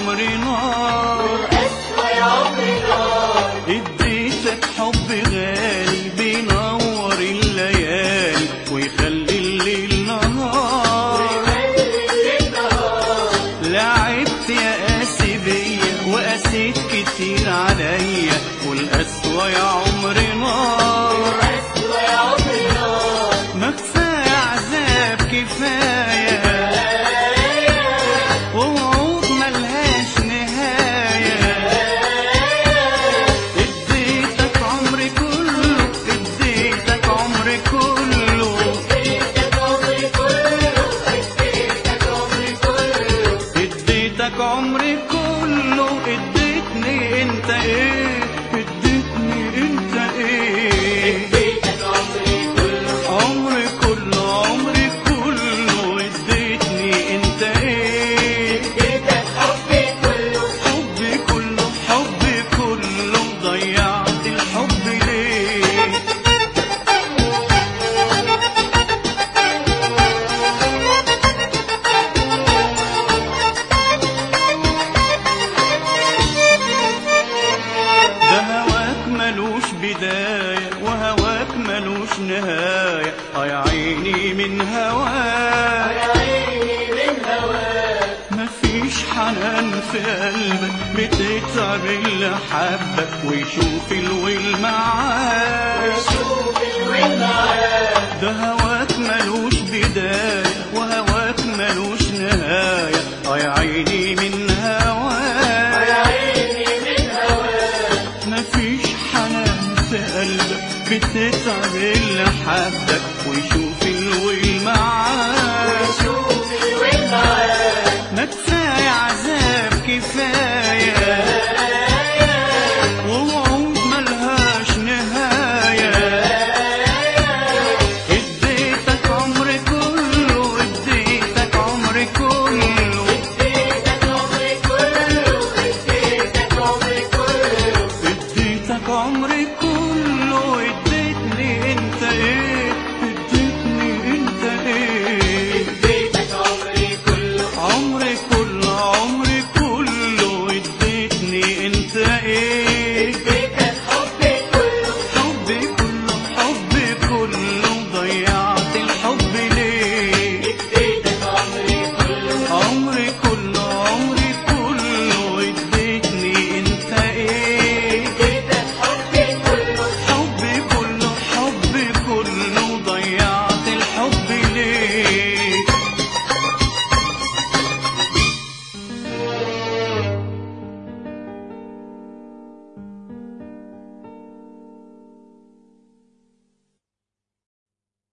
عمري نار أسوى يا عمري نار اديتك حب غالي بينور الليالي ويخلي الليل نهار خلي النهار لعبت يا قاسي بيا وقاسيت كتير عليا والقسوة يا عمري نار أسوى يا عمري نار ما كفاية عذاب كفاية ووعود ملهاش نهاية اديتك عمري كله اديتك عمري كله اديتك عمري كله اديتك عمري كله اديتك عمري كله اديتني انت ايه اديتني انت ايه اديتك عمري كله عمري كله عمري كله اديتني انت ايه اديتك حبي كله حبي كله حبي كله ضيعت الحب ليه ده هواك ملوش بداية وهواك ملوش نهاية اه يا عيني من هواك يا عيني من هواك مفيش حنان في قلبك بتتعب اللي حبك ويشوف الويل معاك شوف الوين معاك ده هواك ملوش بداية وهواك ملوش نهاية اه يا عيني من يا هواك عيني من هواك مفيش حنان في قلبك بتتعب اللي حبك ويشوف الويل معاك شوف الوين معاك ما كفاية عذاب كفاية ووعود ملهاش نهاية اديتك عمري كله اديتك عمري كله اديتك عمري كله اديتك عمري كله اديتك عمري كله اديتني انت ايه اديتني انت ايه اديتك عمري كله عمري كله عمري كله اديتني انت ايه